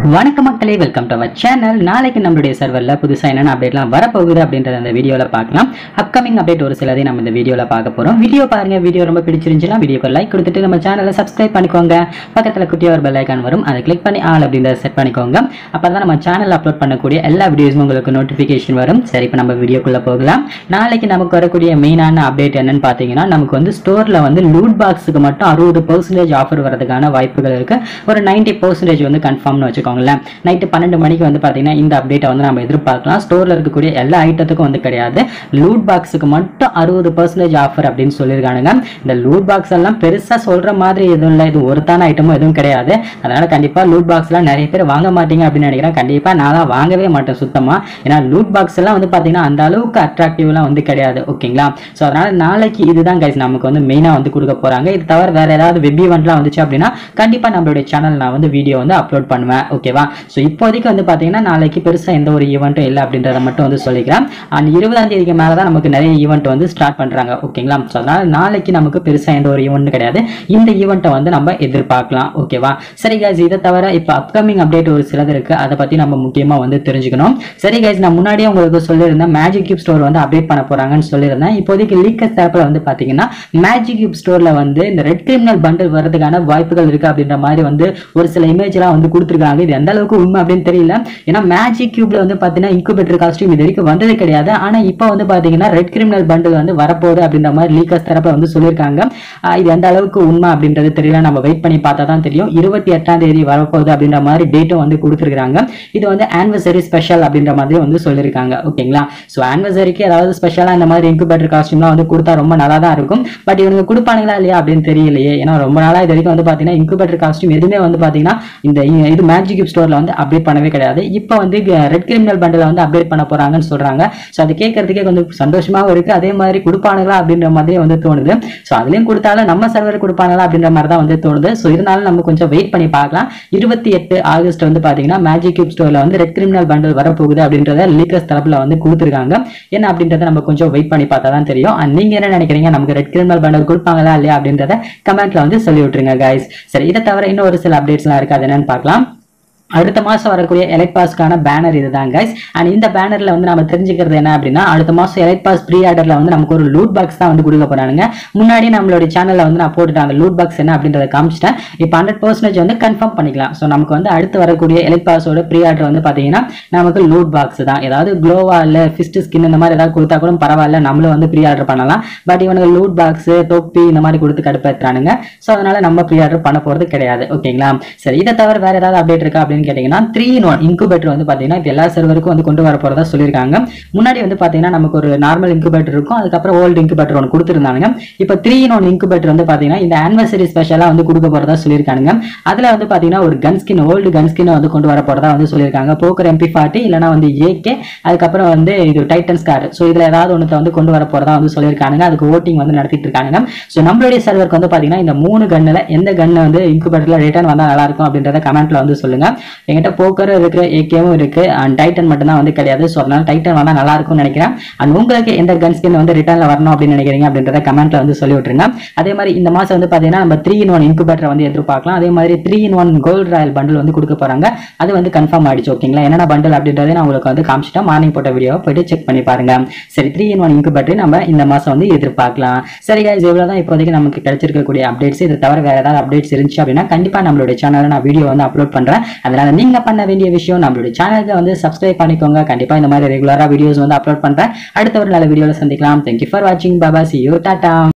வணக்கம் மக்களே welcome to our channel நாளைக்கு நம்மளுடைய சர்வரில் புதுசாக என்னென்ன அப்டேட்லாம் வரப்போகுது அப்படின்றத அந்த வீடியோவில் பார்க்கலாம் அப்கமிங் அப்டேட் ஒரு சிலதை நம்ம இந்த வீடியோவில் பார்க்க போகிறோம் வீடியோ பாருங்க வீடியோ ரொம்ப பிடிச்சிருந்துச்சுன்னா வீடியோக்கு லைக் கொடுத்துட்டு நம்ம சேனலை சப்ஸ்கிரைப் பண்ணிக்கோங்க பக்கத்தில் குட்டியாக ஒரு பெல் ஐக்கான் வரும் அதை கிளிக் பண்ணி ஆல் அப்படின்றத செட் பண்ணிக்கோங்க அப்போ தான் நம்ம சேனல் அப்லோட் பண்ணக்கூடிய எல்லா வீடியோஸும் உங்களுக்கு நோட்டிஃபிகேஷன் வரும் சரி இப்போ நம்ம வீடியோக்குள்ளே போகலாம் நாளைக்கு நமக்கு வரக்கூடிய மெயினான அப்டேட் என்னன்னு பார்த்தீங்கன்னா நமக்கு வந்து ஸ்டோரில் வந்து லூட் பாக்ஸுக்கு மட்டும் அறுபது பர்சன்டேஜ் ஆஃபர் வரதுக்கான வாய்ப்புகள் இருக்கு ஒரு 90% பர்சன்டேஜ் வந்து கன்ஃபார்ம்னு வச்சுக்கோங்களேன் நைட்டு பன்னெண்டு மணிக்கு வந்து பார்த்தீங்கன்னா இந்த அப்டேட்டை வந்து நம்ம எதிர்பார்க்கலாம் ஸ்டோரில் இருக்கக்கூடிய எல்லா ஐட்டத்துக்கும் வந்து கிடையாது லூட் பாக்ஸுக்கு மட்டும் அறுபது பர்சன்டேஜ் ஆஃபர் அப்படின்னு சொல்லியிருக்கானுங்க இந்த லூட் பாக்ஸ் எல்லாம் பெருசாக சொல்கிற மாதிரி எதுவும் இல்லை இது ஒருத்தான ஐட்டமும் எதுவும் கிடையாது அதனால கண்டிப்பாக லூட் பாக்ஸ்லாம் நிறைய பேர் வாங்க மாட்டீங்க அப்படின்னு நினைக்கிறேன் கண்டிப்பாக நான்லாம் வாங்கவே மாட்டேன் சுத்தமாக ஏன்னா லூட் பாக்ஸ் எல்லாம் வந்து பார்த்தீங்கன்னா அந்த அளவுக்கு அட்ராக்டிவ்லாம் வந்து கிடையாது ஓகேங்களா ஸோ அதனால நாளைக்கு இதுதான் கைஸ் நமக்கு வந்து மெயினாக வந்து கொடுக்க போகிறாங்க இது தவிர வேற ஏதாவது வெப் ஈவெண்ட்லாம் வந்துச்சு அப்படின்னா கண்டிப்பாக நம்மளுடைய சேனல் நான் வந்து வீடியோ வந்து அப்லோட் பண்ணுவேன் ஓகேவா ஸோ இப்போதைக்கு வந்து பார்த்தீங்கன்னா நாளைக்கு பெருசாக எந்த ஒரு ஈவெண்ட்டும் இல்லை அப்படின்றத மட்டும் வந்து சொல்லிக்கிறேன் அண்ட் இருபதாம் தேதிக்கு மேலே தான் நமக்கு நிறைய ஈவெண்ட் வந்து ஸ்டார்ட் பண்ணுறாங்க ஓகேங்களா ஸோ அதனால நாளைக்கு நமக்கு பெருசாக எந்த ஒரு ஈவெண்ட் கிடையாது இந்த ஈவெண்ட்டை வந்து நம்ம எதிர்பார்க்கலாம் ஓகேவா சரி guys இதை தவிர இப்போ அப்கமிங் அப்டேட் ஒரு சிலது இருக்கு அதை பற்றி நம்ம முக்கியமாக வந்து தெரிஞ்சுக்கணும் சரி guys நான் முன்னாடியே உங்களுக்கு சொல்லியிருந்தேன் மேஜிக் கியூப் ஸ்டோர் வந்து அப்டேட் பண்ண போறாங்கன்னு சொல்லியிருந்தேன் இப்போதைக்கு லீக்கஸ் தரப்பில் வந்து பார்த்தீங்கன்னா மேஜிக் கியூப் ஸ்டோரில் வந்து இந்த ரெட் கிரிமினல் பண்டில் வரதுக்கான வாய்ப்புகள் இருக்கு அப்படின்ற மாதிரி வந்து ஒரு சில இமேஜ்லாம் வந்து கொடுத்துருக்காங்க இது எந்த அளவுக்கு உண்மை அப்படின்னு தெரியல ஏன்னா மேஜிக் கியூப்ல வந்து பார்த்தீங்கன்னா இன்குபேட்டர் காஸ்டியூம் இது வரைக்கும் வந்தது கிடையாது ஆனால் இப்போ வந்து பார்த்தீங்கன்னா ரெட் கிரிமினல் பண்டில் வந்து வரப்போகுது அப்படின்ற மாதிரி லீக்கஸ் தரப்பில் வந்து சொல்லியிருக்காங்க ஆஹ் இது எந்த அளவுக்கு உண்மை அப்படின்றது தெரியல நம்ம வெயிட் பண்ணி பார்த்தா தான் தெரியும் இருபத்தி எட்டாம் தேதி வரப்போகுது அப்படின்ற மாதிரி டேட்டும் வந்து கொடுத்துருக்காங்க இது வந்து ஆனிவர்சரி ஸ்பெஷல் அப்படின்ற மாதிரி வந்து சொல்லியிருக்காங்க ஓகேங்களா ஸோ ஆனிவர்சரிக்கு ஏதாவது ஸ்பெஷலாக இந்த மாதிரி இன்குபேட்டர் காஸ்டியூம்லாம் வந்து கொடுத்தா ரொம்ப நல்லா தான் இருக்கும் பட் இவங்க கொடுப்பானுங்களா இல்லையா அப்படின்னு தெரியலையே ஏன்னா ரொம்ப நாளாக இது வரைக்கும் வந்து பார்த்தீங்கன்னா இன்குபேட்டர் காஸ்டியூம் எதுவுமே வந்து பார்த்தீங்கன்னா இந்த இ- இது மேஜிக் ஸ்டோரில் வந்து அப்டேட் பண்ணவே கிடையாது இப்போ வந்து ரெட் கிரிமினல் பண்டில் வந்து அப்டேட் பண்ண போறாங்கன்னு சொல்றாங்க ஸோ அது கேட்கறதுக்கே கொஞ்சம் சந்தோஷமாகவும் இருக்கு அதே மாதிரி கொடுப்பானுங்களா அப்படின்ற மாதிரி வந்து தோணுது ஸோ அதுலயும் கொடுத்தாலும் நம்ம சர்வர் கொடுப்பாங்களா அப்படின்ற மாதிரி தான் வந்து தோணுது ஸோ இருந்தாலும் நம்ம கொஞ்சம் வெயிட் பண்ணி பார்க்கலாம் இருபத்தி எட்டு ஆகஸ்ட் வந்து பார்த்தீங்கன்னா மேஜிக் கியூப் ஸ்டோரில் வந்து ரெட் கிரிமினல் பண்டில் வரப்போகுது அப்படின்றத லீக்கர்ஸ் தரப்புல வந்து கொடுத்துருக்காங்க என்ன அப்படின்றத நம்ம கொஞ்சம் வெயிட் பண்ணி பார்த்தா தான் தெரியும் And நீங்க என்ன நினைக்கிறீங்க நமக்கு ரெட் கிரிமினல் பண்டில் கொடுப்பாங்களா இல்லையா அப்படின்றத கமெண்ட்ல வந்து சொல்லி விட்டுருங்க guys சரி இதை தவிர இன்னும் ஒரு சில அப்டேட்ஸ்லாம் இருக்கு அது என்னன்னு பார்க்கலாம் அடுத்த மாசம் வரக்கூடிய எலைட் பாஸ்க்கான பேனர் இதுதான் கைஸ் அண்ட் இந்த பேனர்ல வந்து நம்ம தெரிஞ்சுக்கிறது என்ன அப்படின்னா அடுத்த மாசம் எலைட் பாஸ் ப்ரீ ஆர்டர்ல வந்து நமக்கு ஒரு லூட் பாக்ஸ் தான் வந்து கொடுக்க போறானுங்க முன்னாடி நம்மளுடைய சேனல்ல வந்து நான் போட்டுட்டேன் அந்த லூட் பாக்ஸ் என்ன அப்படின்றத காமிச்சிட்டேன் இப்போ ஹண்ட்ரட் பர்சன்டேஜ் வந்து கன்ஃபார்ம் பண்ணிக்கலாம் ஸோ நமக்கு வந்து அடுத்து வரக்கூடிய எலைட் பாஸோட ப்ரீ ஆர்டர் வந்து பாத்தீங்கன்னா நமக்கு லூட் பாக்ஸ் தான் ஏதாவது க்ளோவா இல்ல ஃபிஸ்ட் ஸ்கின் இந்த மாதிரி ஏதாவது கொடுத்தா கூட பரவாயில்ல நம்மளும் வந்து ப்ரீ ஆர்டர் பண்ணலாம் பட் இவனுக்கு லூட் பாக்ஸ் தொப்பி இந்த மாதிரி கொடுத்து கடுப்பேற்றுறானுங்க ஸோ அதனால நம்ம ப்ரீ ஆர்டர் பண்ண போறது கிடையாது ஓகேங்களா சரி இதை தவிர வேற ஏதாவது அப்டேட் இருக்கா அப்படின்னு கேட்டீங்கன்னா த்ரீ இன் ஒன் இன்குபேட்டர் வந்து பாத்தீங்கன்னா இது எல்லா சர்வருக்கும் வந்து கொண்டு வர போறதா சொல்லியிருக்காங்க முன்னாடி வந்து பாத்தீங்கன்னா நமக்கு ஒரு நார்மல் இன்குபேட்டர் இருக்கும் அதுக்கப்புறம் ஓல்டு இன்குபேட்டர் ஒன்று கொடுத்துருந்தாங்க இப்போ த்ரீ இன் ஒன் இன்குபேட்டர் வந்து பாத்தீங்கன்னா இந்த ஆனிவர்சரி ஸ்பெஷலா வந்து கொடுக்க போறதா சொல்லியிருக்காங்க அதுல வந்து பாத்தீங்கன்னா ஒரு gun skin old gun skin வந்து கொண்டு வர போறதா வந்து சொல்லியிருக்காங்க போக்கர் எம்பி ஃபார்ட்டி இல்லைனா வந்து ஏகே அதுக்கப்புறம் வந்து இது டைட்டன் ஸ்கார் ஸோ இதுல ஏதாவது ஒன்றத்தை வந்து கொண்டு வர போறதா வந்து சொல்லியிருக்காங்க அதுக்கு ஓட்டிங் வந்து நடத்திட்டு இருக்காங்க ஸோ நம்மளுடைய சர்வருக்கு வந்து பாத்தீங்கன்னா இந்த மூணு கன்னுல எந்த கன்னு வந்து இன்குபேட்டர்ல ரிட்டர்ன் வந்தா நல்லா இருக்கும் அப்படின்றத கமெண்ட்ல வந்து சொல்லுங்க என்கிட்ட போக்கர் இருக்கு ஏகேவும் இருக்கு அண்ட் டைட்டன் மட்டும் தான் வந்து கிடையாது ஸோ அதனால டைட்டன் வந்தா நல்லா இருக்கும்னு நினைக்கிறேன் அண்ட் உங்களுக்கு எந்த கன் ஸ்கின் வந்து ரிட்டர்ன்ல வரணும் அப்படின்னு நினைக்கிறீங்க அப்படின்றத கமெண்ட்ல வந்து சொல்லி விட்டுருங்க அதே மாதிரி இந்த மாசம் வந்து பாத்தீங்கன்னா நம்ம த்ரீ இன் ஒன் இன்குபேட்டர் வந்து எதிர்பார்க்கலாம் அதே மாதிரி three in one gold royal bundle வந்து கொடுக்க போறாங்க அது வந்து கன்ஃபார்ம் ஆயிடுச்சு ஓகேங்களா என்னென்ன பண்டில் அப்படின்றத நான் உங்களுக்கு வந்து காமிச்சிட்டேன் மார்னிங் போட்ட வீடியோவை போயிட்டு செக் பண்ணி பாருங்க சரி த்ரீ இன் ஒன் இன்குபேட்டர் நம்ம இந்த மாசம் வந்து எதிர்பார்க்கலாம் சரி guys இவ்வளவு தான் இப்போதைக்கு நமக்கு கிடைச்சிருக்கக்கூடிய அப்டேட்ஸ் இது தவிர வேற ஏதாவது அப்டேட்ஸ் இருந்துச்சு அப்படின்னா கண்டிப்பா நம்மளுடைய சேனல்ல நான் வீடியோ வந்து அப்லோட் பண்றேன் அதனால நீங்க பண்ண வேண்டிய விஷயம் நம்மளுடைய சேனலுக்கு வந்து சப்ஸ்கிரைப் பண்ணிக்கோங்க கண்டிப்பா இந்த மாதிரி ரெகுலரா வீடியோஸ் வந்து அப்லோட் பண்றேன் அடுத்த ஒரு நல்ல வீடியோல சந்திக்கலாம் தேங்க்யூ ஃபார் வாட்சிங் பாபா சி யூ டாடா